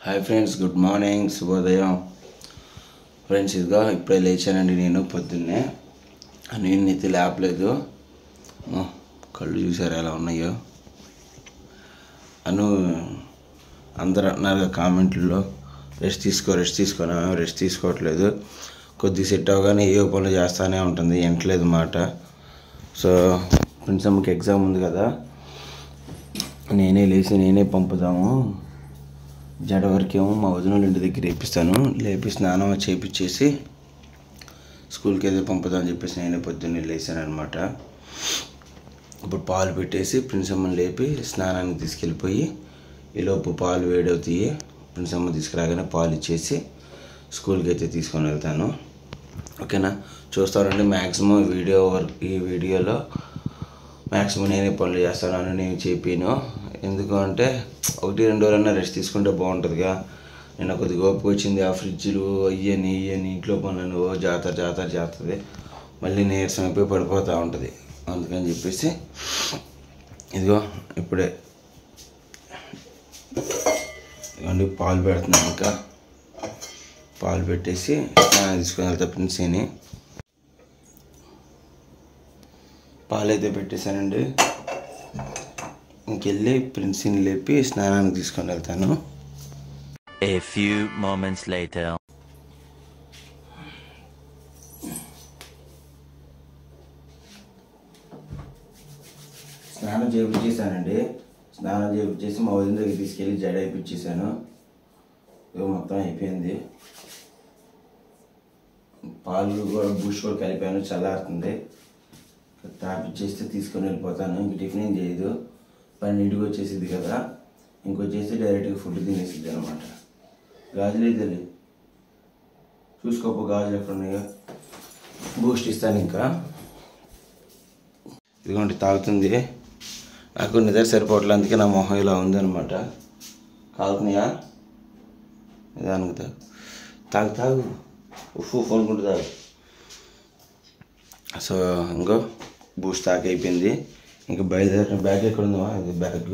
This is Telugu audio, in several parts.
హాయ్ ఫ్రెండ్స్ గుడ్ మార్నింగ్ శుభోదయం ఫ్రెండ్స్ ఇదిగో ఇప్పుడే లేచానండి నేను పొద్దున్నే నేను నెత్తి లేపలేదు అమ్మో, కళ్ళు చూసారు ఎలా ఉన్నాయో అను అందరు అన్నారు కామెంట్లో రెస్ట్ తీసుకో రెస్ట్ తీసుకోనా రెస్ట్ తీసుకోవట్లేదు కొద్దిగా సెట్ అవగానే ఏ పనులు చేస్తానే ఉంటుంది వింటలేదు మాట సో ఫ్రెండ్స్ అమ్మకి ఎగ్జామ్ ఉంది కదా నేనే లేచి నేనే పంపుదాము జడ వరకేమో మా వదిన వాళ్ళ ఇంటి దగ్గర వేపిస్తాను లేపి స్నానం చేపించేసి స్కూల్కి అయితే పంపుదామని చెప్పేసి నేనే పొద్దున్నే లేచాను అనమాట ఇప్పుడు పాలు పెట్టేసి ప్రిన్సమ్మని లేపి స్నానానికి తీసుకెళ్ళిపోయి ఈలోపు పాలు వేడవుతాయి ప్రిన్సమ్మ తీసుకురాగానే పాలు ఇచ్చేసి స్కూల్కి అయితే తీసుకొని వెళ్తాను ఓకేనా చూస్తారండి మ్యాక్సిమం వీడియో వర్క్ ఈ వీడియోలో మ్యాక్సిమం నేనే పనులు చేస్తాను అని నేను చెప్పాను ఎందుకు అంటే ఒకటి రెండు రోజులన్నా రెస్ట్ తీసుకుంటే బాగుంటుందిగా నేను కొద్దిగా ఓపిక వచ్చింది ఆ ఫ్రిడ్జ్లు అయ్యని ఇయ్యని ఇంట్లో పనులను ఓ జాతర జాతర చేస్తుంది మళ్ళీ నీరసం అయిపోయి పడిపోతూ ఉంటుంది అందుకని చెప్పేసి ఇదిగో ఇప్పుడే ఇదిగోండి పాలు పెడుతున్నాను ఇంకా పాలు పెట్టేసి స్నానం తీసుకొని వెళ్తా ప్రిన్సీని పాలైతే పెట్టేశానండి ఇంకెళ్ళి ప్రిన్సీని లేపి స్నానానికి తీసుకొని వెళ్తాను A few moments later. స్నానం చేయించేసానండి స్నానం చేయించేసి మా వదిన దగ్గర తీసుకెళ్ళి జడ అయిపించేసాను ఇక మొత్తం అయిపోయింది పాలు కూడా బూస్ట్ కూడా కలిపాను చల్లారుతుంది తాపిచ్చేస్తే తీసుకొని వెళ్ళిపోతాను ఇంక టిఫిన్ ఏం చేయదు పన్నెండుకి వచ్చేసింది కదా ఇంకొచ్చేసి డైరెక్ట్గా ఫుడ్ తినేసిద్ది అనమాట గాజులు అయితే చూసుకోపో గాజులు ఎక్కడ ఉన్నాయో బూస్ట్ ఇస్తాను ఇంకా ఇదిగోండి తాగుతుంది నాకు నిద్ర సరిపోవట్లేదు అందుకే నా మొహం ఇలా ఉందన్నమాట కాలుతున్నాయా నిదానికి తాగు తాగు తాగు ఉఫ్ ఉఫ్ అనుకుంటూ తాగు సో ఇంకో బూస్ట్ తాకి అయిపోయింది ఇంకా బయలుదేరిన బ్యాగ్ ఎక్కడ ఉందా ఇది బ్యాగ్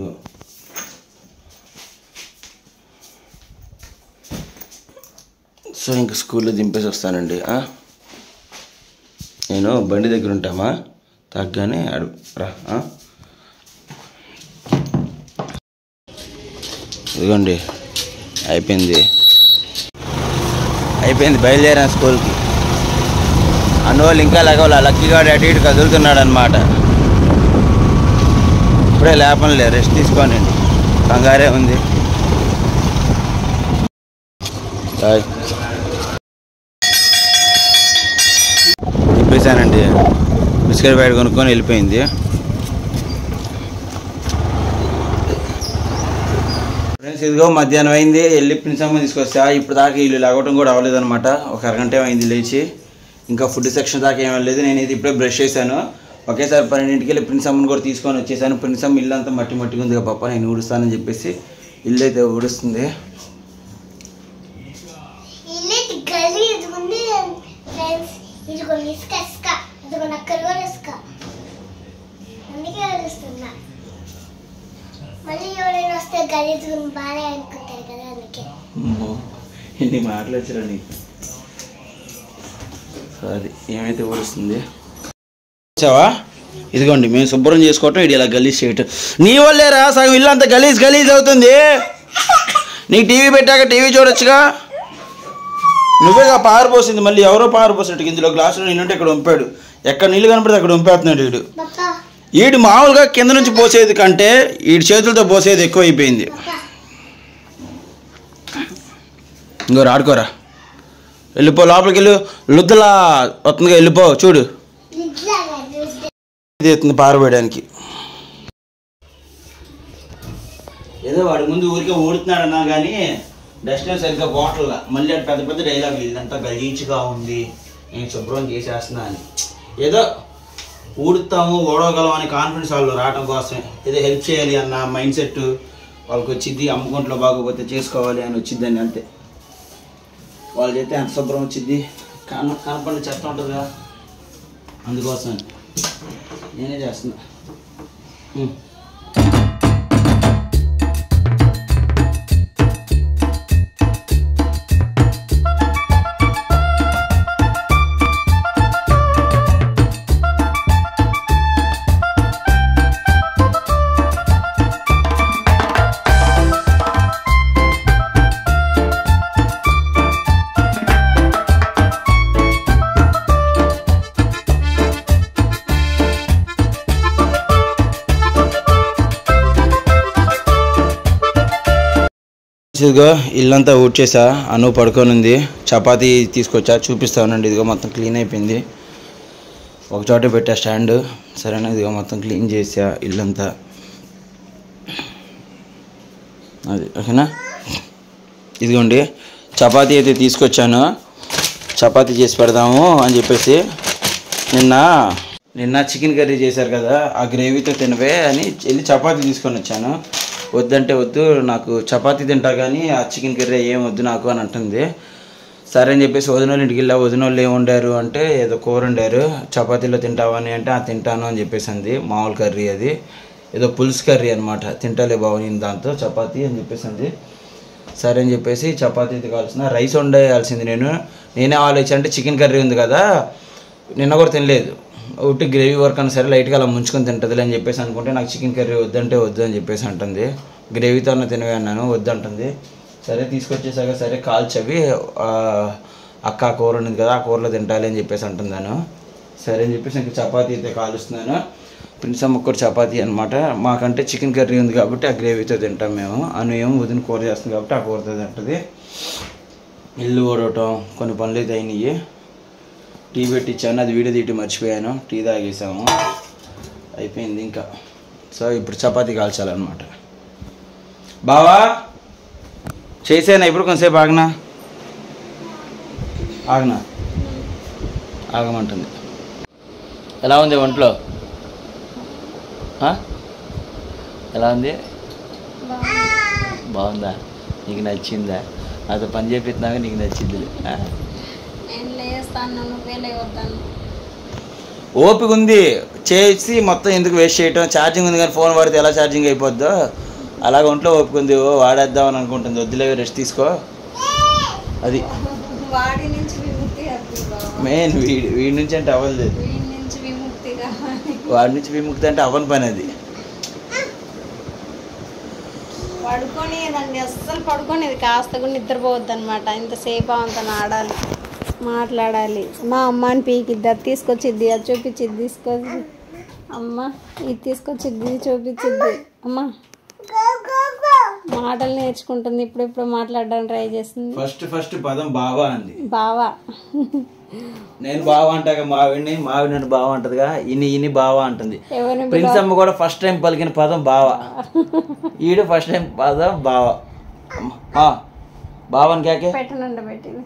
సో ఇంకా స్కూల్లో దింపేసి వస్తానండి ఆ? నేను బండి దగ్గర ఉంటామా తగ్గానే అడు రా ఆ? ఇదిగోండి అయిపోయింది అయిపోయింది బయలుదేరాను స్కూల్కి అన్నవాళ్ళు ఇంకా లగవల లక్కీగాడు అటు ఇటు కదులుతున్నాడు అనమాట ఇప్పుడే లేపనలే రెస్ట్ తీసుకోనండి కంగారే ఉంది బాయ్ చెప్పేశానండి బిస్కెట్ ప్యాకెట్ కొనుక్కొని వెళ్ళిపోయింది ఫ్రెండ్స్ ఇదిగో మధ్యాహ్నం అయింది వెళ్ళి ప్రిన్సమ్మ తీసుకొస్తా ఇప్పుడు దాకా వీళ్ళు లేవటం కూడా అవ్వలేదన్నమాట ఒక అరగంట అయింది లేచి ఇంకా ఫుడ్ సెక్షన్ దాకా ఏం లేదు నేను ఇది ఇప్పుడే బ్రష్ చేశాను ఒకేసారి పన్నెండింటికి వెళ్ళి ప్రిన్సమ్మని కూడా తీసుకొని వచ్చేసాను ప్రిన్సమ్మ ఇల్లు అంతా మట్టి మట్టిగా ఉంది పాప నేను ఊడుస్తానని చెప్పేసి ఇల్లు అయితే ఊడుస్తుంది ఇల్లు గలీజ్ ఉంది ఫ్రెండ్స్ ఇదిగో ఇసుక ఇసుక ఇదిగో నక్కలు కూడా ఇసుక అందుకే అరుస్తున్నా మళ్ళీ ఎవరైనా వస్తే గలీజ్ ఉంది బాగా అనుకుంటారు కదా అందుకే అమ్మో, ఎన్ని మాటలు వచ్చారా నీకు సో అది ఏమైతే ఊడుస్తుంది వచ్చావా ఇదిగోండి మేము శుభ్రం చేసుకోవటం ఇది ఇలా గలీజ్ చేయటం నీ వల్లేరా సగం ఇల్లు అంతా గలీజ్ గలీజ్ అవుతుంది నీకు టీవీ పెట్టాక టీవీ చూడొచ్చుగా నువ్వేగా పారిపోసింది మళ్ళీ ఎవరో పారిపోసినట్టు ఇందులో గ్లాసులో నిన్నుంటే ఇక్కడ ఉంపాడు ఎక్కడ నీళ్ళు కనపడితే అక్కడ ఉంపేస్తున్నాడు వీడు పప్పా వీడు మామూలుగా కింద నుంచి పోసేది కంటే వీడి చేతులతో పోసేది ఎక్కువ అయిపోయింది పప్పా ఇంకో ఆడుకోరా వెళ్ళిపో లోపలికి వెళ్ళు లుద్దలా వస్తుందిగా వెళ్ళిపో చూడు నిజంగా చూస్తే ఇది ఎత్తుంది పారబోయడానికి ఏదో వాడి ముందు ఊరికే ఊడుతున్నాడన్నా కానీ డస్ట్బిన్ సరిగ్గా బాటిల్ మళ్ళీ అటు పెద్ద పెద్ద డైలాగ్ ఇదంతా గలీజ్గా ఉంది నేను శుభ్రం చేసేస్తున్నా అని ఏదో ఊడుతాము ఓడవగలం అని కాన్ఫిడెన్స్ వాళ్ళు రావడం కోసమే ఏదో హెల్ప్ చేయాలి అన్న మైండ్ సెట్ వాళ్ళకి వచ్చింది అమ్ముకుంట్లో బాగోపోతే చేసుకోవాలి అని వచ్చిందని అంతే వాళ్ళు చేస్తే ఎంత శుభ్రం వచ్చింది కన కనపడిన చెత్త ఉంటుంది కదా అందుకోసం నేనే చేస్తున్నా ఉం. ఇదిగో ఇల్లంతా ఊడ్చేసా అను పడుకొని ఉంది చపాతీ తీసుకొచ్చా చూపిస్తా ఉండండి ఇదిగో మొత్తం క్లీన్ అయిపోయింది ఒక చోట పెట్టా స్టాండ్ సరేనా ఇదిగో మొత్తం క్లీన్ చేసా ఇల్లంతా అది ఓకేనా ఇదిగోండి చపాతీ అయితే తీసుకొచ్చాను చపాతీ చేసి పెడదాము అని చెప్పేసి నిన్న నిన్న చికెన్ కర్రీ చేశారు కదా ఆ గ్రేవీతో తినవే అని వెళ్ళి చపాతీ తీసుకొని వచ్చాను వద్దంటే వద్దు నాకు చపాతీ తింటా కానీ ఆ చికెన్ కర్రీ ఏం వద్దు నాకు అని అంటుంది సరే అని చెప్పేసి వదిన వాళ్ళ ఇంటికి వెళ్ళా వదిన వాళ్ళు ఏం వండారు అంటే ఏదో కూర వండారు చపాతీలో తింటావని అంటే ఆ తింటాను అని చెప్పేసి అంది మామూలు కర్రీ అది ఏదో పులుసు కర్రీ అనమాట తింటాలే బావ నేను దాంతో చపాతీ అని చెప్పేసి అంది సరే అని చెప్పేసి చపాతీ అయితే కావాల్సిన రైస్ వండేయాల్సింది నేను నేనే ఆలోచించి అంటే చికెన్ కర్రీ ఉంది కదా నిన్న కూడా తినలేదు ఉట్టి గ్రేవీ వర్క్ అన్న సరే లైట్గా అలా ముంచుకొని తింటుంది అని చెప్పేసి అనుకుంటే నాకు చికెన్ కర్రీ వద్దంటే వద్దు అని చెప్పేసి అంటుంది గ్రేవీతో అన్న తినవే అన్నాను వద్దంటుంది సరే తీసుకొచ్చేసాక సరే కాల్చవి ఆ, అక్క ఆ కూర ఉంది కదా ఆ కూరలో తింటాలి అని చెప్పేసి అంటున్నాను సరే అని చెప్పేసి ఇంకా చపాతీ అయితే కాలుస్తున్నాను ప్రిన్స్ అమ్మకు చపాతీ అనమాట మాకంటే చికెన్ కర్రీ ఉంది కాబట్టి ఆ గ్రేవీతో తింటాం మేము అను ఏమో వదిన కూర చేస్తుంది కాబట్టి ఆ కూరతో తింటుంది ఇల్లు ఓడవటం కొన్ని పనులు అయితే అయినాయి టీ పెట్టించాను అది వీడియో తీయటం మర్చిపోయాను టీ తాగేసాము అయిపోయింది ఇంకా సో ఇప్పుడు చపాతీ కాల్చాలన్నమాట బావా చేసానా ఇప్పుడు కొంతసేపు ఆగనా ఆగనా ఆగమంటుంది ఎలా ఉంది ఒంట్లో ఆ? ఎలా ఉంది బాగుందా నీకు నచ్చిందా నాతో పని చేపిస్తున్నాక నీకు నచ్చింది ఆ? నేను లేస్తాను నువ్వే లేవద్దాను ఓపిక ఉంది చేసి మొత్తం ఎందుకు వేస్ట్ చేయటం ఛార్జింగ్ ఉంది కానీ ఫోన్ వాడితే ఎలా ఛార్జింగ్ అయిపోద్దో అలాగ ఒంట్లో ఓపిక ఉంది ఓ వాడేద్దామని అనుకుంటుంది వద్దులే రెస్ట్ తీసుకో అది వాడి నుంచి విముక్తి కాదు బావ. మెయిన్ వీడి వీడి నుంచి అంటే అవ్వలేదు వీడి నుంచి విముక్తి కావాలి వాడి నుంచి విముక్తి అంటే అవ్వని పని అది పడుకోనేదండి అస్సలు పడుకోనేది కాస్త కూడా నిద్రపోవద్దు అనమాట ఇంతసేపు అంత ఆడాలి మాట్లాడాలి మా అమ్మని పీకిద్ది అది తీసుకొచ్చిద్ది అది చూపించిద్ది తీసుకొచ్చి అమ్మ ఇది తీసుకొచ్చిద్ది ఇది చూపించిద్ది అమ్మ మాటలు నేర్చుకుంటుంది ఇప్పుడిప్పుడు మాట్లాడడానికి ట్రై చేస్తుంది ఫస్ట్ ఫస్ట్ పదం బావా అంది బావా నేను బావా అంటాగా మావిడిని మావిడి నన్ను బావా అంటదిగా ఇని ఇని బావా అంటుంది ఎవరిని ప్రిన్స్ అమ్మ కూడా ఫస్ట్ టైం పలికిన పదం బావా ఈడు ఫస్ట్ టైం పదం బావా అమ్మ, ఆ, బావని కేకే పెట్టనండి పెట్టింది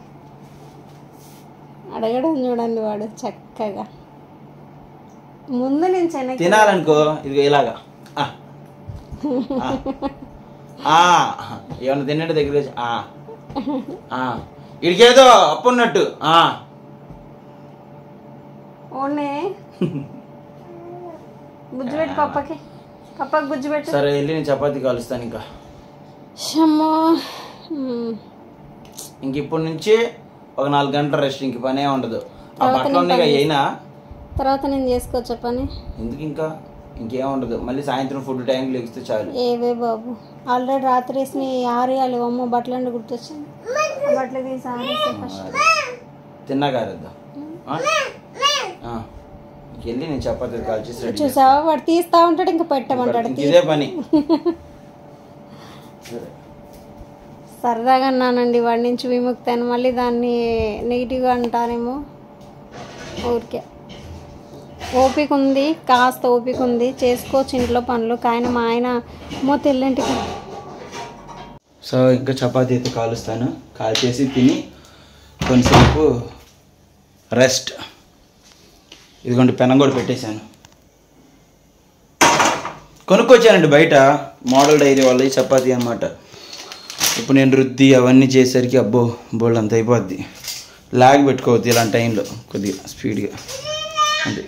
అడగడం చూడండి వాడు చక్కగా ముందు నుంచి వెనక్కి తినాలనుకో ఇది ఇలాగా ఆ. ఆ. ఆ. ఏమన్నా తిన్నట్టు దగ్గర వచ్చి, ఆ. ఆ. ఇడికేదో అప్పు ఉన్నట్టు ఆ. ఓనే గుజ్జు పెట్టు పప్పకి పప్పకి గుజ్జు పెట్టు సరే వెళ్ళి నేను చపాతీ కాలుస్తాను ఇంకా షమ్మో మ్మ్. ఇంక ఇప్పటి నుంచి ఒక నాలుగు గంటల రెస్ట్ ఇంక పనే ఉండదు ఆ బట్టలు ఉన్నాయి అయినా తర్వాత నేను చేసుకోవచ్చా పని ఎందుకు ఇంకా ఇంకేం ఉండదు మళ్ళీ సాయంత్రం ఫుడ్ టైంకి లెగిస్తే చాలు ఏవే బాబు ఆల్రెడీ రాత్రి వేసి ఆరేయాలి అమ్మ బట్టలు అండి గుర్తొచ్చింది ఆ బట్టలు తీసి ఆరేస్తే ఫస్ట్ తిన్నాక ఆరేద్దాం ఆ? ఆ. ఇంకెళ్ళి నేను చపాతీ కాల్చేసి రెడీ చూసావా వాడు తీస్తా ఉంటాడు ఇంకా పెట్టమంటాడు ఇంక ఇదే పని సరే సరదాగా అన్నానండి వాడి నుంచి విముక్తి అని మళ్ళీ దాన్ని నెగిటివ్గా అంటారేమో ఊరికే ఓపిక ఉంది కాస్త ఓపిక ఉంది చేసుకోవచ్చు ఇంట్లో పనులు కానీ మా ఆయన మో తెల్లంటికి సో ఇంకా చపాతీ అయితే కాలుస్తాను కాల్చేసి తిని కొంతసేపు రెస్ట్ ఇదిగోండి పెనం కూడా పెట్టేశాను కొనుక్కొచ్చానండి బయట మోడల్ డైరీ వాళ్ళ చపాతీ అన్నమాట ఇప్పుడు నేను రుద్ది అవన్నీ చేసేసరికి అబ్బో బోల్డ్ అంత అయిపోద్ది లాగ్ పెట్టుకోవద్దు ఇలాంటి టైంలో కొద్దిగా స్పీడ్గా అంతే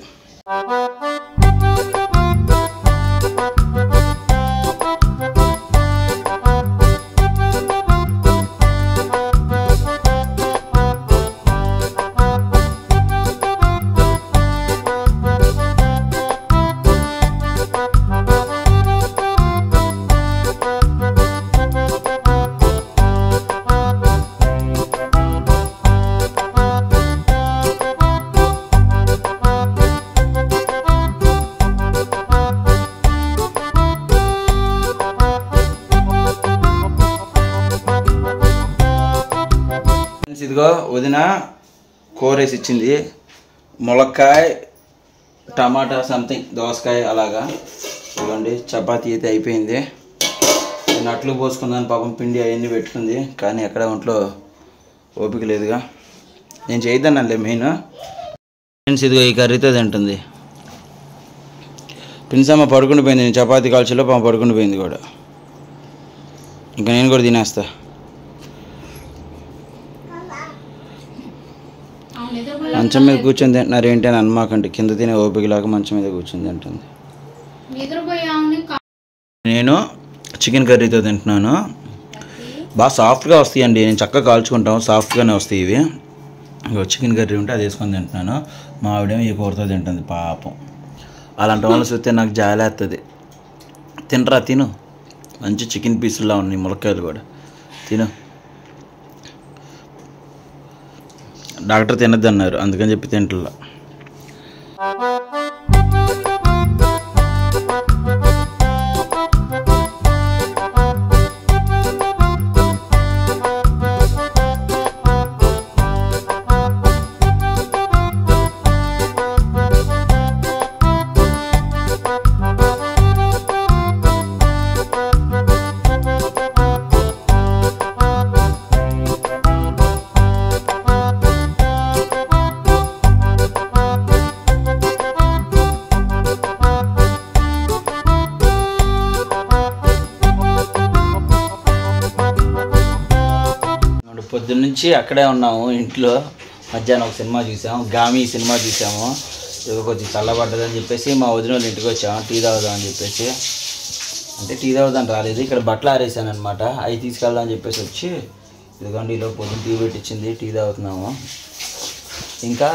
ఫ్రెండ్స్ ఇదిగో వదిన కూర వేసి ఇచ్చింది ములక్కాయ టమాటా సంథింగ్ దోసకాయ అలాగా ఇదిగోండి చపాతీ అయితే అయిపోయింది నేను అట్లు పోసుకుందాను పాపం పిండి అవన్నీ పెట్టుకుంది కానీ ఎక్కడ ఒంట్లో ఓపిక లేదుగా నేను చేయొద్దన్నానులే మెయిన్ ఫ్రెండ్స్ ఇదిగో ఈ కర్రీతో తింటుంది పిన్సమ్మ పడుకుని పోయింది నేను చపాతీ కాల్చిలో పాపం పడుకుని పోయింది కూడా ఇంకా నేను కూడా తినేస్తా మంచం మీద కూర్చొని తింటున్నారు ఏంటి అని అనమాకండి కింద తినే ఓపికలాగా మంచం మీద కూర్చొని తింటుంది నిద్రపోయామని నేను చికెన్ కర్రీతో తింటున్నాను బాగా సాఫ్ట్గా వస్తాయండి నేను చక్కగా కాల్చుకుంటాం సాఫ్ట్గానే వస్తాయి ఇవి ఇంకో చికెన్ కర్రీ ఉంటే అది వేసుకొని తింటున్నాను మా ఆవిడేమో ఈ కూరతో తింటుంది పాపం అలాంటి వాళ్ళు చూస్తే నాకు జాలేస్తుంది తినరా తిను మంచి చికెన్ పీసుల్లా ఉన్నాయి ములక్కాయలు కూడా తిను డాక్టర్ తినద్దు అన్నారు అందుకని చెప్పి తింటల్లా ఇప్పుడు పొద్దున్న నుంచి అక్కడే ఉన్నాము ఇంట్లో మధ్యాహ్నం ఒక సినిమా చూసాము గామి సినిమా చూసాము ఇది కొంచెం చల్లబడ్డదని చెప్పేసి మా వదిన వాళ్ళ ఇంటికి వచ్చాము టీ తాగుదాం అని చెప్పేసి అంటే టీ తాగుదాం రాలేదు ఇక్కడ బట్టలు ఆరేసాను అనమాట అవి తీసుకెళ్దాం అని చెప్పేసి వచ్చి ఇదిగోండి ఈలో పొద్దున్న టీ పెట్టించింది టీ తాగుతున్నాము ఇంకా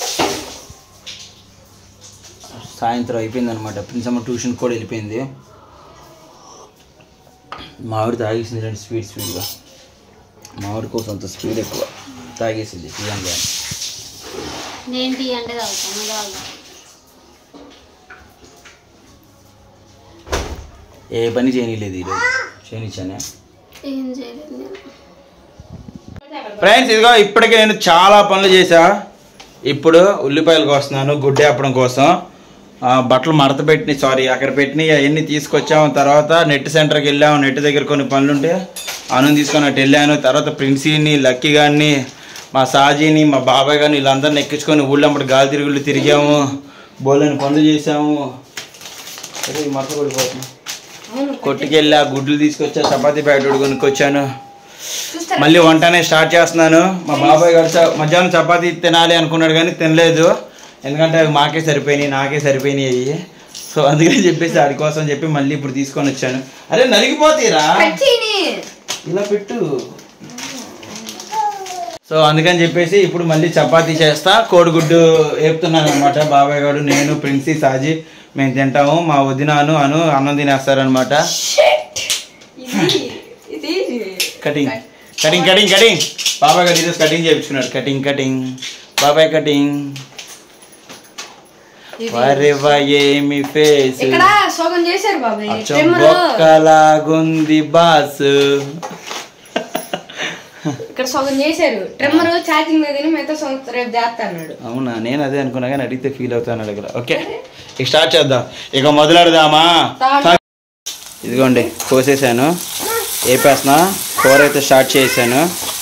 సాయంత్రం అయిపోయింది అనమాట ప్రిన్సమ్మ ట్యూషన్ కూడా వెళ్ళిపోయింది మా ఆవిడ తాగేసింది రెండు స్వీట్ స్వీట్గా మామిడి కోసం అంత స్పీడ్ ఎక్కువ తాగేసింది తీయంగా నేను టీ అంటే తాగుతాను తాగుతా ఏ పని చేయనిలేదు ఈరోజు చేయనిచ్చానే ఏం చేయలేదు నేను ఫ్రెండ్స్ ఇదిగో ఇప్పటికే నేను చాలా పనులు చేశా ఇప్పుడు ఉల్లిపాయలు కోస్తున్నాను గుడ్డే అప్పడం కోసం ఆ, బట్టలు మడత పెట్టిన సారీ అక్కడ పెట్టినవి అవన్నీ తీసుకొచ్చాము తర్వాత నెట్ సెంటర్కి వెళ్ళాము నెట్ దగ్గర కొన్ని పనులు ఉంటే అను తీసుకొని అటు వెళ్ళాను తర్వాత ప్రిన్సీని లక్కీ గారిని మా సాజీని మా బాబాయ్ గారిని వీళ్ళందరిని ఎక్కించుకొని ఊళ్ళమ్మటి గాలి తిరుగుళ్ళు తిరిగాము బోలని పనులు చేసాము అరే, ఈ మడత పడిపోతుంది కొట్టుకెళ్ళా గుడ్లు తీసుకొచ్చా చపాతీ ప్యాకెట్ కొనుక్కొచ్చాను మళ్ళీ వంటనే స్టార్ట్ చేస్తున్నాను మా బాబాయ్ గారు చ- మధ్యాహ్నం చపాతీ తినాలి అనుకున్నాడు కానీ తినలేదు ఎందుకంటే అవి మాకే సరిపోయినాయి నాకే సరిపోయినాయి అవి సో అందుకని చెప్పేసి వాడి కోసం చెప్పి మళ్ళీ ఇప్పుడు తీసుకొని వచ్చాను అరే నలిగిపోతీరా ఇలా పెట్టు సో అందుకని చెప్పేసి ఇప్పుడు మళ్ళీ చపాతీ చేస్తా కోడిగుడ్డు వేపుతున్నాను అనమాట బాబాయ్ గారు నేను ప్రిన్సీ సాజీ మేము తింటాము మా వదినాను అను అన్నం తినేస్తారనమాట కటింగ్ కటింగ్ కటింగ్ కటింగ్ బాబాయ్ గారు ఈరోజు కటింగ్ చేయించుకున్నాడు కటింగ్ కటింగ్ బాబాయ్ కటింగ్ వరెవ ఏమి ఫేస్ ఇక్కడ సగం చేశారు బాబాయ్ అచ్చం ట్రిమ్మర్ బొక్కలాగుంది బాస్ ఇక్కడ సగం చేశారు ట్రిమ్మర్ ఛార్జింగ్ మీద తిని మిగతా సగం రేపు చేస్తా అన్నాడు అవునా నేను అదే అనుకున్నా కానీ అడిగితే ఫీల్ అవుతాను అడగల ఓకే ఇక స్టార్ట్ చేద్దాం ఇక మొదలెడదామా తా- ఇదిగోండి కోసేసాను వేపేస్తున్నా కూర అయితే స్టార్ట్ చేశాను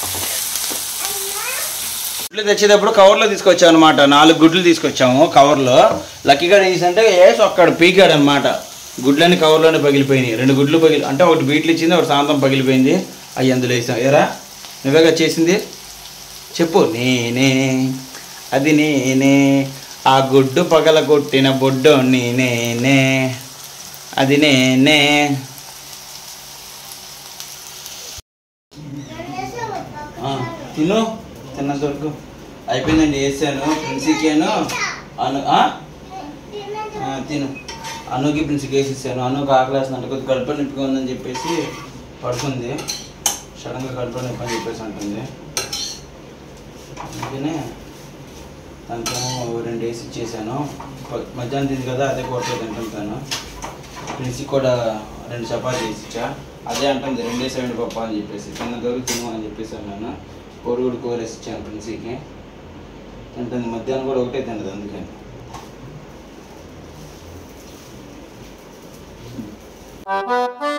గుడ్లు తెచ్చేటప్పుడు కవర్లో తీసుకొచ్చాం అనమాట నాలుగు గుడ్లు తీసుకొచ్చాము కవర్లో లక్కీగా ఏం చేశాడంటే వేసి ఒక్కడ పీకాడు అనమాట గుడ్లన్నీ కవర్లోనే పగిలిపోయినాయి రెండు గుడ్లు పగిలి అంటే ఒకటి బీట్లు ఇచ్చింది ఒకటి సాంతం పగిలిపోయింది అవి అందులో వేసాం ఏరా నువ్వేగా చేసింది చెప్పు నేనే అది నేనే ఆ గుడ్డు పగల కొట్టిన బొడ్డోని నేనే అది నేనే ఆ, తిను తిన్నంత వరకు అయిపోయిందండి వేసాను ప్రిన్సీకేను అను ఆ? ఆ, తిను అనుకి ప్రిన్సీకి వేసేసాను అనుకు ఆకలేస్తుందంటే కొద్దిగా కడుపు నొప్పిగా ఉందని చెప్పేసి పడుకుంది సడన్గా కడుపు నొప్పి అని చెప్పేసి అంటుంది అందుకనే దానికేమో రెండు వేసి ఇచ్చేసాను కొ- మధ్యాహ్నం తింది కదా అదే కూరతో తింటుంటాను ప్రిన్సీ కూడా రెండు చపాతీ వేసి ఇచ్చా అదే అంటుంది రెండేసి రెండు పప్పు అని చెప్పేసి తిన్న దొరికి తిను అని చెప్పేసి అన్నాను కోడిగుడు కూర వేసి ఇచ్చాను ప్రిన్సీకి తింటుంది మధ్యాహ్నం కూడా ఒకటే తింటది అందుకని ఆ